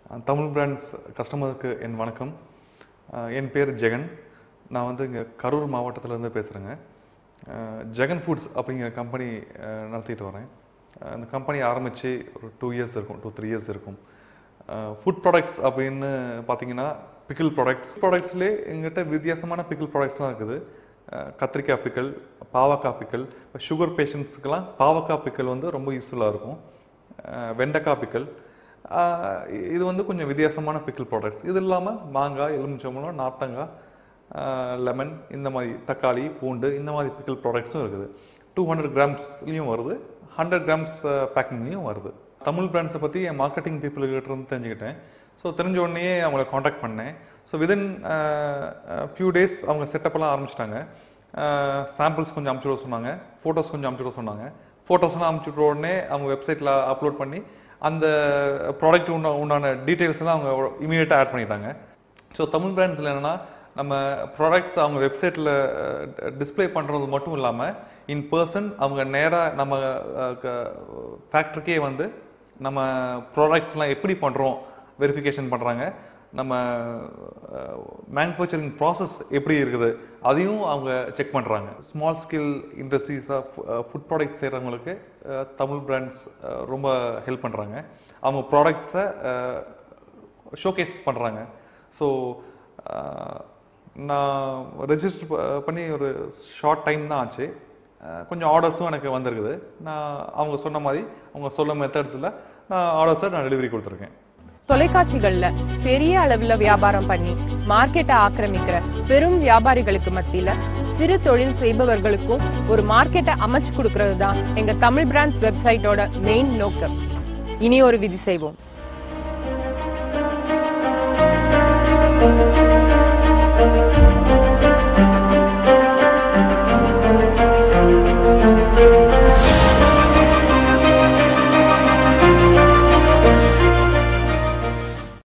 Tamil brands கஸ்டமருக்கு என் வணக்கம் அஹ் என் பேர் ஜெகன் நான் வந்து இங்கே கரூர் மாவட்டத்திலேருந்து பேசுகிறேங்க ஜெகன் ஃபுட்ஸ் அப்படிங்கிற கம்பெனி நடத்திட்டு வரேன் அஹ் இந்த கம்பெனி ஆரம்பித்து ஒரு டூ இயர்ஸ் இருக்கும் டூ த்ரீ இயர்ஸ் இருக்கும் ஃபுட் ப்ராடக்ட்ஸ் அப்படின்னு பார்த்தீங்கன்னா பிக்கிள் ப்ராடக்ட்ஸ் ப்ராடக்ட்ஸ்லேயே எங்கிட்ட வித்தியாசமான பிக்கிள் ப்ராடக்ட்ஸ்லாம் இருக்குது அஹ் கத்திரிக்காய் பிக்கல் பாவக்காய் பிக்கல் இப்போ சுகர் பேஷண்ட்ஸுக்கெல்லாம் பாவக்காய் பிக்கல் வந்து ரொம்ப யூஸ்ஃபுல்லாக இருக்கும் அஹ் வெண்டைக்காய் பிக்கல் ஆஹ் இது வந்து கொஞ்சம் வித்தியாசமான பிக்கிள் ப்ராடக்ட்ஸ் இது இல்லாமல் மாங்காய் எலுமிச்சம்பழம் நார்த்தங்காய் லெமன் இந்த மாதிரி தக்காளி பூண்டு இந்த மாதிரி பிக்கிள் ப்ராடக்ட்ஸும் இருக்குது டூ ஹண்ட்ரட் கிராம்ஸ்லேயும் வருது ஹண்ட்ரட் கிராம்ஸ் பேக்கிங்லேயும் வருது தமிழ் பிராண்ட்ஸை பற்றி என் மார்க்கெட்டிங் பீப்புள்கிட்ட இருந்து தெரிஞ்சுக்கிட்டேன் ஸோ தெரிஞ்ச உடனேயே அவங்கள காண்டாக்ட் பண்ணேன் ஸோ விதின் ஃபியூ டேஸ் அவங்க செட்டப்லாம் ஆரம்பிச்சிட்டாங்க சாம்பிள்ஸ் கொஞ்சம் அமுச்சு விட சொன்னாங்க ஃபோட்டோஸ் கொஞ்சம் அமுச்சு விட சொன்னாங்க ஃபோட்டோஸ்லாம் அமுச்சு விட்ட உடனே அவங்க வெப்சைட்டில் அப்லோட் பண்ணி அந்த ப்ராடக்ட் உண்டா உண்டான டீட்டெயில்ஸ்லாம் அவங்க இமீடியட்டாக ஆட் பண்ணிட்டாங்க ஸோ தமிழ் பிராண்ட்ஸில் என்னென்னா நம்ம ப்ராடக்ட்ஸ் அவங்க வெப்சைட்டில் டிஸ்ப்ளே பண்ணுறது மட்டும் இல்லாமல் இன் பர்சன் அவங்க நேராக நம்ம ஃபேக்ட்ரிக்கே வந்து நம்ம ப்ராடக்ட்ஸ்லாம் எப்படி பண்ணுறோம் வெரிஃபிகேஷன் பண்ணுறாங்க நம்ம மேனுஃபேக்சரிங் ப்ராசஸ் எப்படி இருக்குது அதையும் அவங்க செக் பண்ணுறாங்க ஸ்மால் ஸ்கேல் இண்டஸ்ட்ரீஸாக ஃபுட் ப்ராடக்ட் செய்கிறவங்களுக்கு தமிழ் பிராண்ட்ஸ் ரொம்ப ஹெல்ப் பண்ணுறாங்க அவங்க ப்ராடக்ட்ஸை ஷோகேஸ் பண்ணுறாங்க ஸோ நான் ரெஜிஸ்டர் பண்ணி ஒரு ஷார்ட் டைம் தான் ஆச்சு அஹ் கொஞ்சம் ஆர்டர்ஸும் எனக்கு வந்திருக்குது நான் அவங்க சொன்ன மாதிரி அவங்க சொல்ல மெத்தட்ஸில் நான் ஆர்டர்ஸை நான் டெலிவரி கொடுத்துருக்கேன் தொலைக்காட்சிகள்ல பெரிய அளவுல வியாபாரம் பண்ணி மார்க்கெட்டை ஆக்கிரமிக்கிற பெரும் வியாபாரிகளுக்கு மத்தியில சிறு தொழில் செய்பவர்களுக்கும் ஒரு மார்க்கெட்டை அமைச்சு கொடுக்கறது தான் எங்க தமிழ் பிராண்ட்ஸ் வெப்சைட்டோட மெயின் நோக்கம் இனி ஒரு விதி செய்வோம்